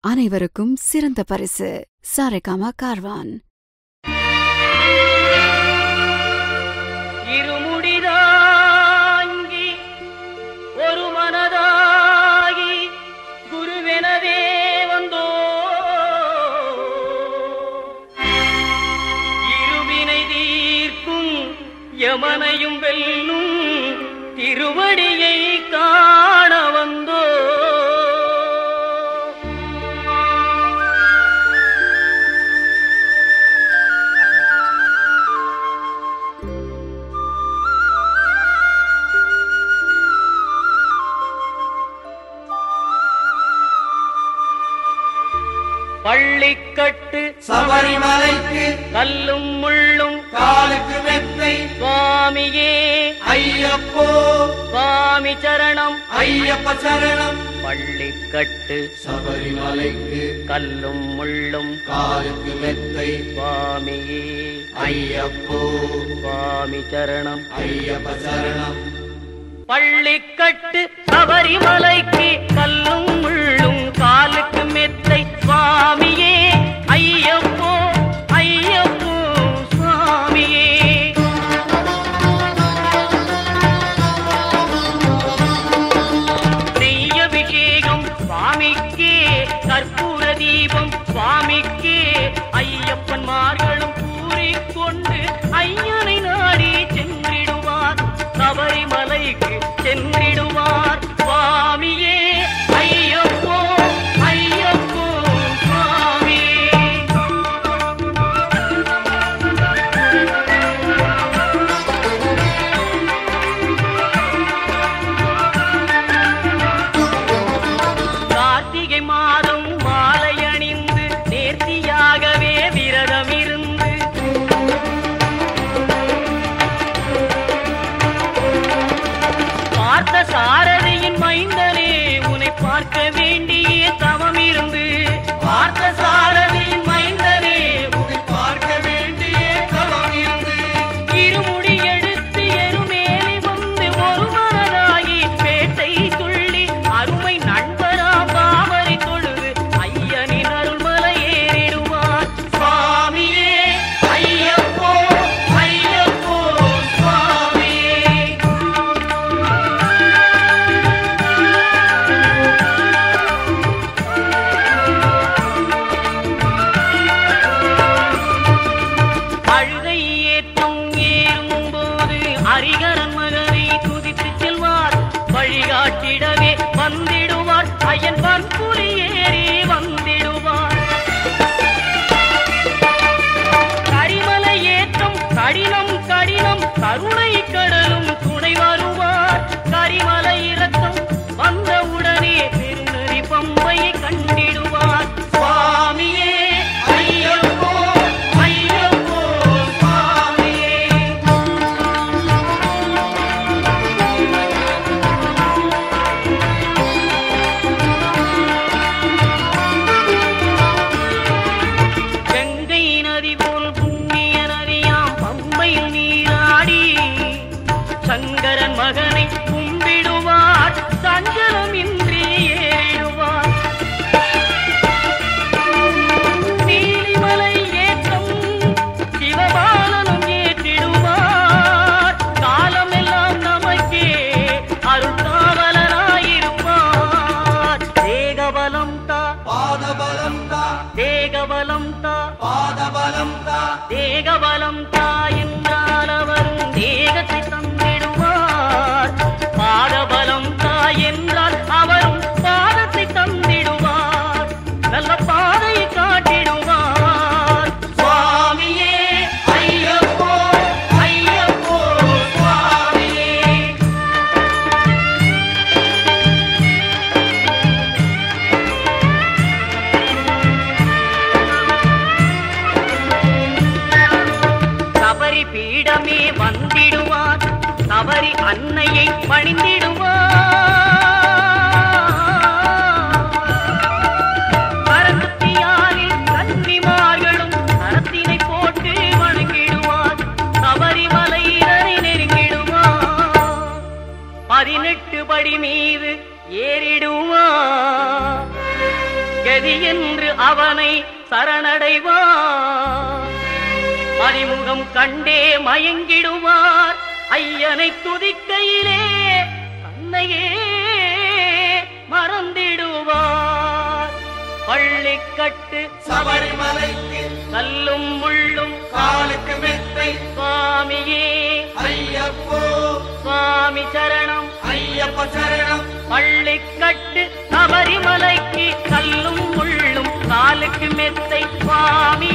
அனைவருக்கும் சிறந்த பரிசு சாரேகாமா கார்வான் இருமுடிதாங்கி ஒரு மனதாகி குருவெனவே வந்தோ இருவினை தீர்க்கும் யமனையும் வெல்லும் திருவடியை காண வந்தோ பள்ளிக்கட்டு சபரிமலைக்கு கல்லும் முள்ளும் காலுக்கு மெத்தை சுவாமியே ஐயப்போ சுவாமி சரணம் ஐயப்ப சரணம் பள்ளிக்கட்டு சபரிமலைக்கு கல்லும் முள்ளும் காலுக்கு மெத்தை சுவாமியே ஐயப்போ சுவாமி சரணம் ஐயப்ப சரணம் பள்ளிக்கட்டு சபரிமலைக்கு கல்லும் முள்ளும் காலுக்கு மெத்தை சுவாமியே ஐயப்போ ஐயப்போ சுவாமியே நெய்யபிஷேகம் சுவாமிக்கே கற்பூர தீபம் சுவாமிக்கே ஐயப்பன் மார்களும் கூறிக்கொண்டு ஐயனை நாடி சென்றிடுவார் சபரிமலைக்கு சென்றிடுவார் சுவாமியே ஐயப்போ ஐயப்போ சுவாமியே கார்த்திகை மாதம் மாலை அணிந்து நேர்த்தியாகவே விரதம் இருந்து பார்த்த சாரதியின் மைந்தனே உன்னை பார்க்க வேண்டிய தவம் இருந்து பார்த்த சாரதியின் மைந்தனே உன்னை பார்க்க வேண்டிய தவம் இருந்து இருமுடி எடுத்து எருமேலி வந்து ஒரு மனதாகி பேட்டை துள்ளி அருமை நண்பரா பாவரை தொழுது ஐயனின் அருள்மலை ஏறிடுவார் சுவாமியே ஐயப்போ ஐயப்போ சுவாமியே அழுகை ஏற்றும் ஏறும் போது ஹரிகரன் மகனை துதித்து செல்வார் வழிகாட்டிடவே வந்திடுவார் ஐயன் பன்புலி ஏறி வந்திடுவார் கரிமலை ஏற்றம் கடினம் கடினம் கருணை கடலும் துணை வருவார் கரிமலை இறக்கம் வந்தவுடனே பெருநெறி பம்பையை கண்டிடுவார் சுவாமியே ஐயப்போ ஐயப்போ சுவாமியே கங்கை நதி போல் புண்ணிய நதியாம் பம்பையில் நீராடி சங்கரன் மகனை கும்பிடுவார் சஞ்சலமின்றி ஏறிடுவார் நீலிமலை ஏற்றம் சிவபாலனும் ஏற்றிடுவார் காலமெல்லாம் நமக்கே அருள்காவலராயிருப்பார் தேகபலம் தா பாதபலம் தா தேகபலம் தா பாதபலம் தா தேகபலம் தா என்றால் அவரும் தேகத்தை தந்திடுவார் பாதபலம் தா என்றால் அவரும் பாதத்தை தந்திடுவார் நல்ல பாதையை காட்டிடுவார் சுவாமியே ஐயப்போ ஐயப்போ சுவாமியே சபரி பீடமே வந்திடுவார் சபரி அன்னையை பணிந்திடுவார் பரமத்தியாரில் கன்னிமார்களும் கரத்தினை போட்டு வணங்கிடுவார் சபரிமலையினரை நெருங்கிடுவார் பதினெட்டு படி மீது ஏறிடுவார் கதி என்று அவனை சரணடைவார் அறிமுகம் கண்டே மயங்கிடுவார் ஐயனை துதிக்கையிலே தன்னையே மறந்திடுவார் பள்ளிக்கட்டு சபரிமலைக்கு கல்லும் முள்ளும் காலுக்கு மெத்தை சுவாமியே ஐயப்போ சுவாமி சரணம் ஐயப்ப சரணம் பள்ளிக்கட்டு சபரிமலைக்கு கல்லும் முள்ளும் காலுக்கு மெத்தை சுவாமி